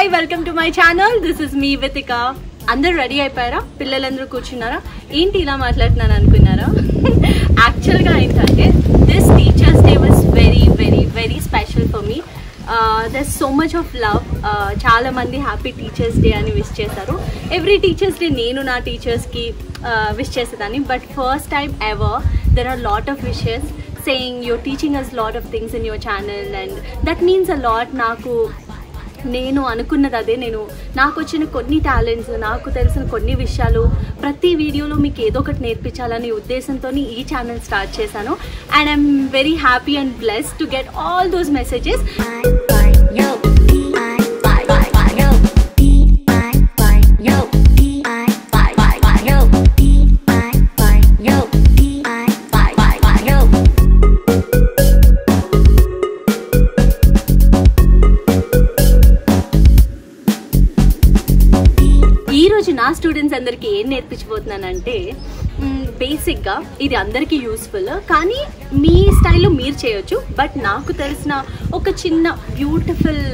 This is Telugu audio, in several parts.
Hi welcome to my channel this is me Vithika అందరు రెడీ అయిపోయారా పిల్లలందరూ కూర్చున్నారా ఏంటి ఇలా మాట్లాడుతున్నాను అనుకున్నారా యాక్చువల్గా ఏంటంటే this teachers day was very very very special for me there so much of love చాలా మంది హ్యాపీ టీచర్స్ డే అని విష్ చేశారు ఎవ్రీ టీచర్స్ డే నేను నా టీచర్స్కి విష్ చేసేదాన్ని but first time ever there are lot of wishes saying your teaching us lot of things in your channel and that means a lot నాకు నేను అనుకున్నది అదే నేను నాకు వచ్చిన కొన్ని టాలెంట్స్ నాకు తెలిసిన కొన్ని విషయాలు ప్రతి వీడియోలో మీకు ఏదో ఒకటి నేర్పించాలనే ఉద్దేశంతో ఈ ఛానల్ స్టార్ట్ చేశాను and I'm very happy and bless to get all those messages ఈ రోజు నా స్టూడెంట్స్ అందరికి ఏం నేర్పించబోతున్నానంటే బేసిక్గా ఇది అందరికీ యూస్ఫుల్ కానీ మీ స్టైల్లో మీరు చేయొచ్చు బట్ నాకు తెలిసిన ఒక చిన్న బ్యూటిఫుల్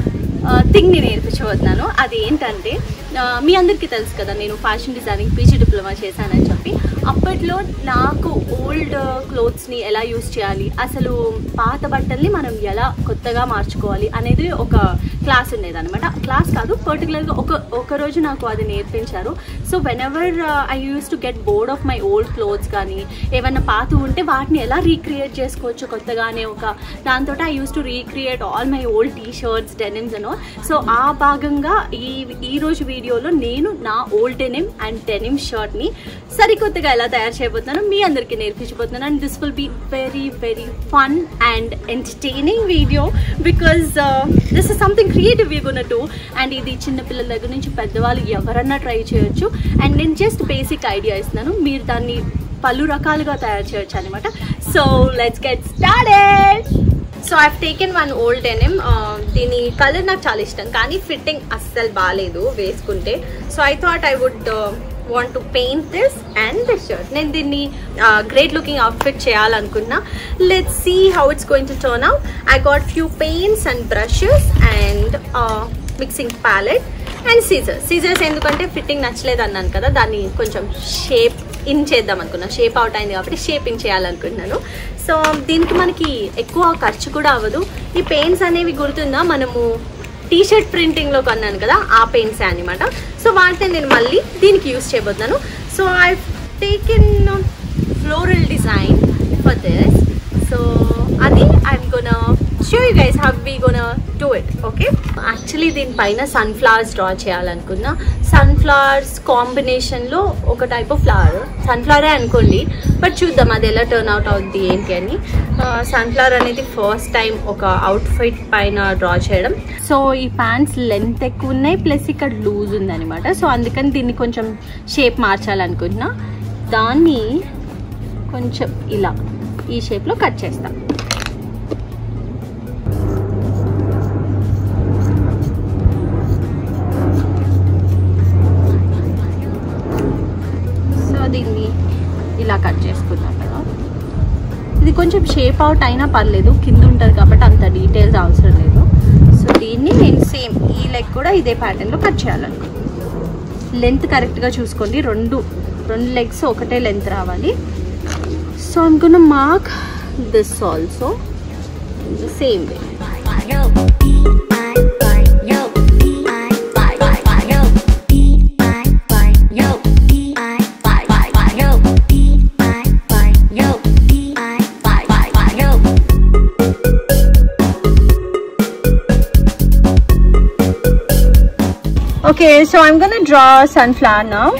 థింగ్ని నేర్పించబోతున్నాను అది ఏంటంటే ఆ, మీ అందరికీ తెలుసు కదా నేను ఫ్యాషన్ డిజైనింగ్ పీజీ డిప్లొమా చేశానని చెప్పి అప్పట్లో నాకు ఓల్డ్ క్లోత్స్ని ఎలా యూస్ చేయాలి అసలు పాత బట్టల్ని మనం ఎలా కొత్తగా మార్చుకోవాలి అనేది ఒక క్లాస్ ఉండేది అనమాట క్లాస్ కాదు పర్టికులర్గా ఒక ఒక రోజు నాకు అది నేర్పించారు so whenever I use to get bored of my old clothes కానీ ఏమైనా పాత ఉంటే వాటిని ఎలా రీక్రియేట్ చేసుకోవచ్చు కొత్తగా అనే ఒక దాంతో I use to recreate all my old T shirts denims అనో సో ఆ భాగంగా ఈ ఈ రోజు వీడియోలో నేను నా ఓల్డ్ డెనిమ్ అండ్ డెనిమ్ షర్ట్ని సరికొత్తగా ఎలా తయారు చేయబోతున్నానో మీ అందరికీ నేర్పించబోతున్నాను and this will be very very fun and entertaining video because this is something creative you gonna do and ఇది చిన్న పిల్లల దగ్గర నుంచి పెద్దవాళ్ళు ఎవరన్నా ట్రై చేయొచ్చు అండ్ నేను జస్ట్ బేసిక్ ఐడియా ఇస్తున్నాను మీరు దాన్ని పలు రకాలుగా తయారు చేయొచ్చు అనమాట so let's get started so I taken one old denim దీని కలర్ నాకు చాలా ఇష్టం కానీ ఫిట్టింగ్ అస్సలు బాగాలేదు వేసుకుంటే so I thought I would want to paint this and this shirt నేను దీన్ని గ్రేట్ లుకింగ్ అవుట్ఫిట్ చేయాలనుకున్నా let see how it's going to turn out I got few paints and brushes and mixing palette and scissors scissors ఎందుకంటే ఫిట్టింగ్ నచ్చలేదు అన్నాను కదా దాన్ని కొంచెం షేప్ ఇన్ చేద్దాం అనుకున్నా షేప్ అవుట్ అయింది కాబట్టి షేప్ ఇన్ చేయాలనుకుంటున్నాను సో దీనికి మనకి ఎక్కువ ఖర్చు కూడా అవ్వదు ఈ పెయింట్స్ అనేవి గుర్తుందా మనము టీ షర్ట్ ప్రింటింగ్లో కొన్నాను కదా ఆ పెయింట్సే అనమాట సో వాటిని నేను మళ్ళీ దీనికి యూస్ చేయబోతున్నాను so I taken floral design for this so అది I'm gonna show you guys have we gonna do it okay actually దీనిపైన సన్ఫ్లవర్స్ డ్రా చేయాలనుకున్నా సన్ఫ్లవర్స్ కాంబినేషన్లో ఒక టైప్ ఆఫ్ ఫ్లవర్ సన్ఫ్లవరే అనుకోండి బట్ చూద్దాం అది ఎలా టర్న్ అవుట్ అవుద్ది ఏంటి అని సన్ఫ్లవర్ అనేది ఫస్ట్ టైం ఒక అవుట్ఫిట్ పైన డ్రా చేయడం సో ఈ ప్యాంట్స్ లెంత్ ఎక్కువ ఉన్నాయి ప్లస్ ఇక్కడ లూజ్ ఉందన్నమాట సో అందుకని దీన్ని కొంచెం షేప్ మార్చాలనుకుంటున్నా దాన్ని కొంచెం ఇలా ఈ షేప్లో కట్ చేస్తాం సో దీన్ని ఇలా కట్ చేసుకున్నాం కదా ఇది కొంచెం షేప్ అవుట్ అయినా పర్లేదు కింద ఉంటుంది కాబట్టి అంత డీటెయిల్స్ అవసరం లేదు సో దీన్ని నేను సేమ్ ఈ లెగ్ కూడా ఇదే ప్యాటర్న్లో కట్ చేయాలనుకుంటున్నాను లెంత్ కరెక్ట్గా చూసుకోండి రెండు రెండు లెగ్స్ ఒకటే లెంత్ రావాలి సో అనుకున్న mark this also same way Okay, so I'm gonna draw sunflower now.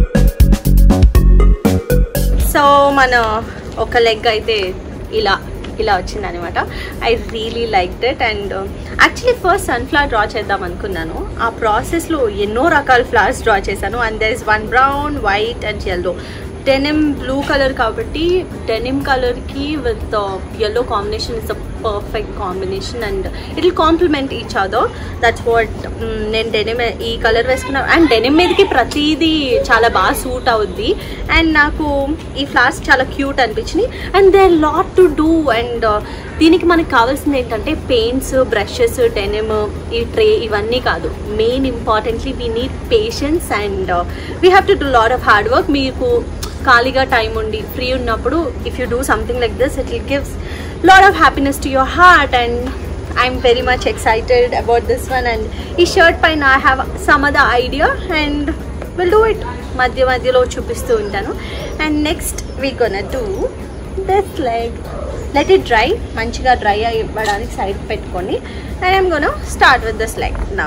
So మన ఒక లెగ్ అయితే ఇలా ఇలా వచ్చింది అనమాట I really like that and actually first sunflower draw చేద్దాం అనుకున్నాను ఆ ప్రాసెస్లో ఎన్నో రకాల ఫ్లవర్స్ డ్రా చేశాను and there is one brown white and yellow denim blue colour కాబట్టి డెనిమ్ కలర్కి with yellow combination is a perfect combination and it will complement each other that's what నేను డెనిమ్ ఈ కలర్ వేసుకున్నా అండ్ డెనిమ్ మీదకి ప్రతిదీ చాలా బాగా సూట్ అవుద్ది అండ్ నాకు ఈ ఫ్లవర్స్ చాలా క్యూట్ అనిపించినాయి and they lot to do and దీనికి మనకు కావాల్సింది ఏంటంటే పెయింట్స్ బ్రషెస్ డెనిమ్ ఈ ట్రే ఇవన్నీ కాదు main importantly we need patience and we have to do lot of hard work మీకు ఖాళీగా టైం ఉండి ఫ్రీ ఉన్నప్పుడు if you do something like this it will gives lot of happiness to your heart and I'm very much excited about this one and ఈ షర్ట్ పైన I have some other idea and will do it మధ్య మధ్యలో చూపిస్తూ ఉంటాను and next we gonna do this like let it dry మంచిగా డ్రై ఇవ్వడానికి సైడ్ పెట్టుకొని and I'm gonna start with this like నా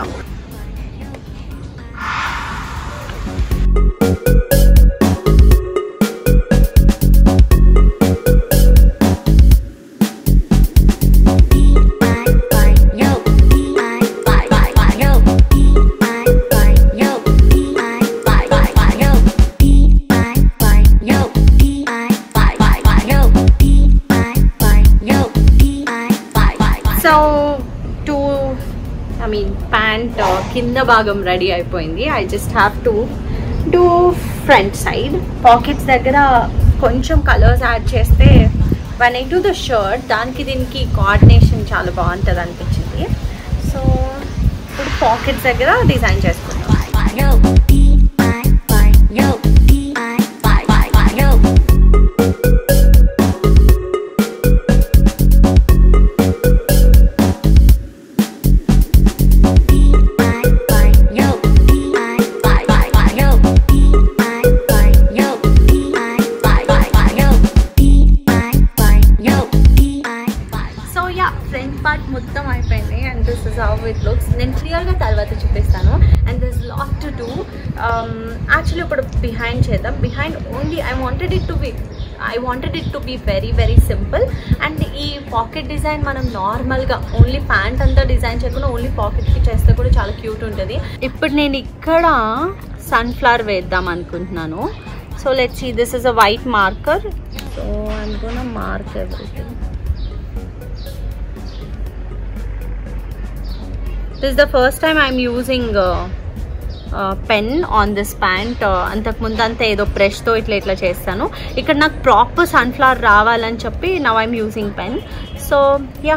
so to I mean pant కింద భాగం రెడీ అయిపోయింది I just have to do front side pockets దగ్గర కొంచెం కలర్స్ యాడ్ చేస్తే one I to the shirt దానికి దీనికి కోఆర్డినేషన్ చాలా బాగుంటుంది అనిపించింది సో ఇప్పుడు పాకెట్స్ దగ్గర డిజైన్ చేసుకుంటాం సో యా ఫ్రంట్ పార్ట్ మొత్తం అయిపోయింది and this is how it looks నేను క్లియర్గా తర్వాత చూపిస్తాను and this lot to do actually ఇప్పుడు బిహైండ్ చేద్దాం behind only I wanted it to be I wanted it to be very very simple and ఈ పాకెట్ డిజైన్ మనం నార్మల్గా ఓన్లీ ప్యాంట్ అంతా డిజైన్ చేయకుండా ఓన్లీ పాకెట్కి చేస్తే కూడా చాలా క్యూట్ ఉంటుంది ఇప్పుడు నేను ఇక్కడ సన్ఫ్లవర్ వేద్దాం అనుకుంటున్నాను so let's see this is a white marker so I'm gonna mark everything this is the first time I'm using uh, uh, pen on this pant అంతకుముందు అంతా ఏదో బ్రష్తో ఇట్లా ఇట్లా చేస్తాను ఇక్కడ నాకు ప్రాపర్ సన్ఫ్లవర్ రావాలని చెప్పి now I'm using pen so yeah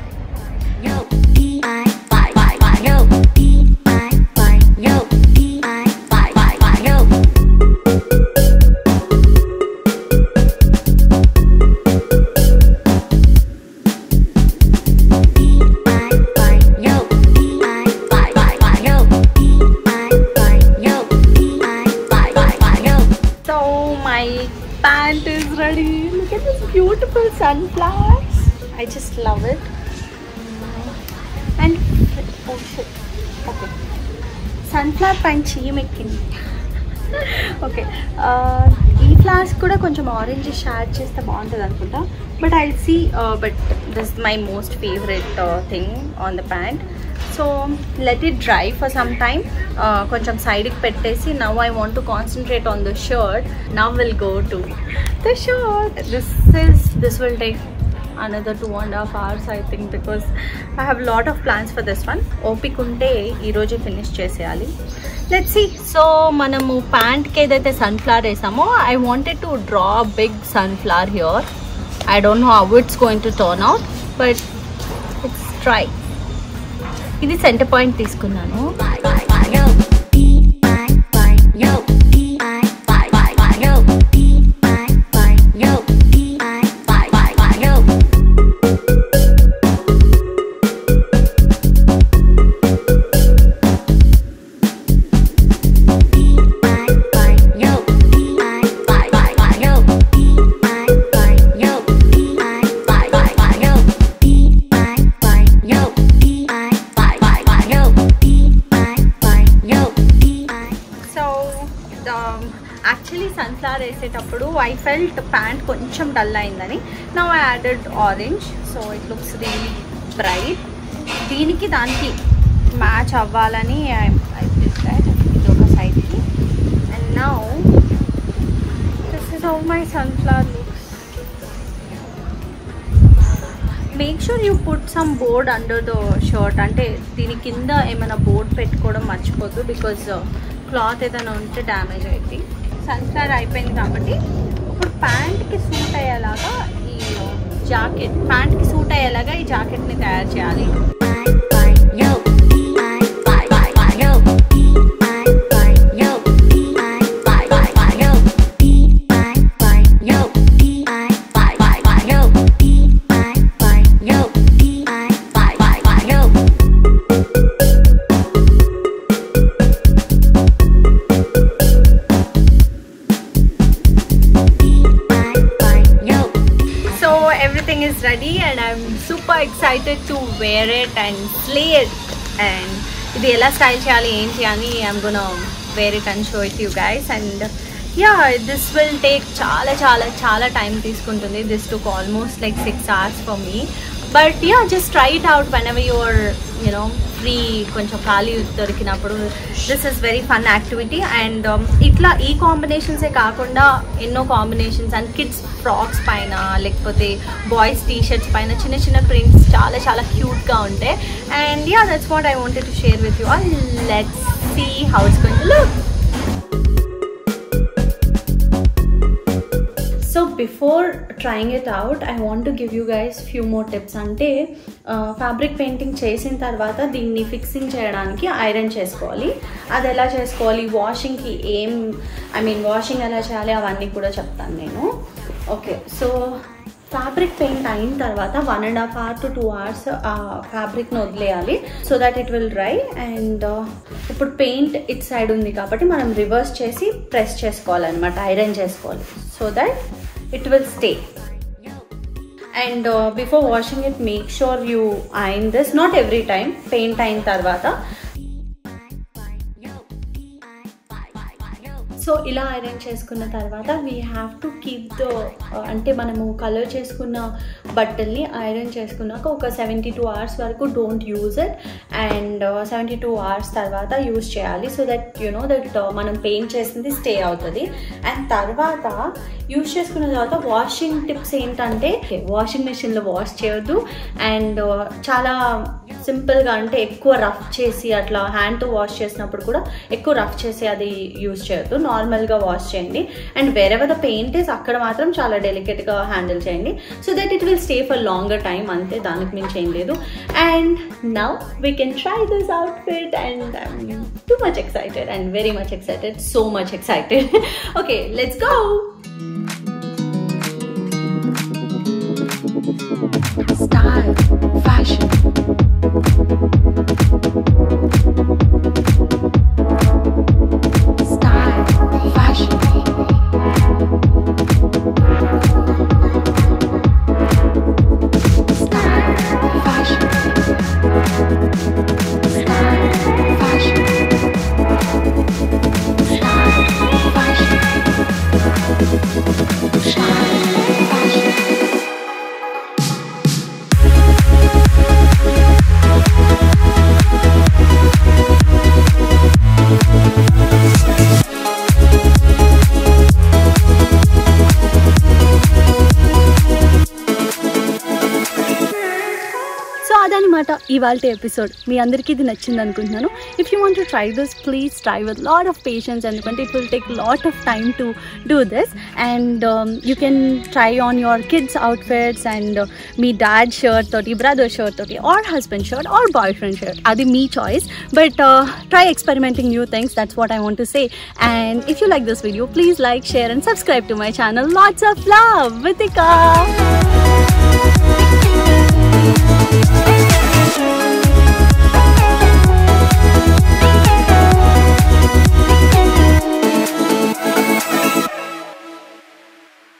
so my pant is ready look at this beautiful sunflowers I just love it and oh shit okay sunflower పైన చీమ్ ఎక్కింది ఓకే ఈ ఫ్లవర్స్ కూడా కొంచెం ఆరెంజ్ యాడ్ చేస్తే బాగుంటుంది అనుకుంటా but I see but this my most favourite thing on the pant so let it dry for some time కొంచెం సైడ్కి పెట్టేసి now I want to concentrate on the shirt now will go to the shirt this is this will take another two and half hours I think because I have lot of plans for this one ఓపిక ఉంటే ఈరోజే ఫినిష్ చేసేయాలి లెట్ సి సో మనము ప్యాంట్కి ఏదైతే సన్ఫ్లవర్ వేసామో I wanted to draw big sunflower here I don't know how it's going to turn out but it's try ఇది సెంటర్ పాయింట్ తీసుకున్నాను Yo. చేసినప్పుడు ఐ ఫెల్ట్ ప్యాంట్ కొంచెం డల్ అయిందని నా I added orange so it looks really bright దీనికి దానికి మ్యాచ్ అవ్వాలని ఐ ఇది ఒక సైడ్కి and now this is how my sunflower looks make sure you put some board under the shirt అంటే దీని కింద ఏమైనా బోర్డ్ పెట్టుకోవడం మర్చిపోద్దు బికాజ్ క్లాత్ ఏదైనా ఉంటే డ్యామేజ్ అయింది సన్ఫ్లవర్ అయిపోయింది కాబట్టి ఇప్పుడు ప్యాంట్కి సూట్ అయ్యేలాగా ఈ జాకెట్ ప్యాంట్కి సూట్ అయ్యేలాగా ఈ జాకెట్ని తయారు చేయాలి So everything is ready and I'm super excited to wear it and slay it and ఇది ఎలా స్టైల్ చేయాలి ఏం చేయాలి I'm gonna wear it and show it you guys and ya this will take చాలా చాలా చాలా టైం తీసుకుంటుంది this took almost like six hours for me but ya just try it out whenever your you know free కొంచెం ఖాళీ దొరికినప్పుడు this is very fun activity and ఇట్లా ఈ కాంబినేషన్సే కాకుండా ఎన్నో కాంబినేషన్స్ అండ్ కిడ్స్ ఫ్రాక్స్ పైన లేకపోతే బాయ్స్ టీ షర్ట్స్ పైన చిన్న చిన్న ప్రింట్స్ చాలా చాలా క్యూట్గా ఉంటాయి and ya that's what I wanted to share with you all let's see how it's going to look so before trying it out I want to give you guys few more tips అంటే ఫ్యాబ్రిక్ పెయింటింగ్ చేసిన తర్వాత దీన్ని ఫిక్సింగ్ చేయడానికి ఐరన్ చేసుకోవాలి అది ఎలా చేసుకోవాలి వాషింగ్కి ఏం ఐ మీన్ వాషింగ్ ఎలా చేయాలి అవన్నీ కూడా చెప్తాను నేను ఓకే సో ఫ్యాబ్రిక్ పెయింట్ అయిన తర్వాత one and half hour to two hours ఆ ఫ్యాబ్రిక్ని వదిలేయాలి so that it will dry and ఇప్పుడు పెయింట్ ఇట్ సైడ్ ఉంది కాబట్టి మనం రివర్స్ చేసి ప్రెస్ చేసుకోవాలన్నమాట ఐరన్ చేసుకోవాలి so that it will stay and before washing it make sure you iron this not every time paint అయిన తర్వాత సో ఇలా ఐరన్ చేసుకున్న తర్వాత we have to keep the అంటే మనము కలర్ చేసుకున్న బట్టల్ని ఐరన్ చేసుకున్నాక ఒక సెవెంటీ టూ అవర్స్ వరకు don't use it and seventy two hours తర్వాత యూజ్ చేయాలి so that you know that మనం పెయింట్ చేసింది స్టే అవుతుంది అండ్ తర్వాత యూజ్ చేసుకున్న తర్వాత వాషింగ్ టిప్స్ ఏంటంటే వాషింగ్ మెషిన్లో వాష్ చేయొద్దు అండ్ చాలా సింపుల్గా అంటే ఎక్కువ రఫ్ చేసి అట్లా హ్యాండ్తో వాష్ చేసినప్పుడు కూడా ఎక్కువ రఫ్ చేసి అది యూజ్ చేయొద్దు నార్మల్గా వాష్ చేయండి and wherever the paint is అక్కడ మాత్రం చాలా డెలికేట్గా హ్యాండిల్ చేయండి so that it will stay for longer time అంతే దానికి మించి ఏం లేదు and now we can try this outfit and I'm too much excited and very much excited so much excited okay let's go style, fashion. Style, fashion. Style, fashion. Style, fashion. Style, fashion. Style, fashion. So అదనమాట ఇవాళ ఎపిసోడ్ మీ అందరికీ ఇది నచ్చింది అనుకుంటున్నాను if you want to try this please try with lot of patience ఎందుకంటే it will take lot of time to do this and you can try on your kids outfits and మీ డాడ్ షర్ట్ తోటి బ్రదర్ షర్ట్ తోటి or husband shirt or boyfriend shirt అది మీ choice but try experimenting new things that's what I want to say and if you like this video please like share and subscribe to my channel lots of love Vithika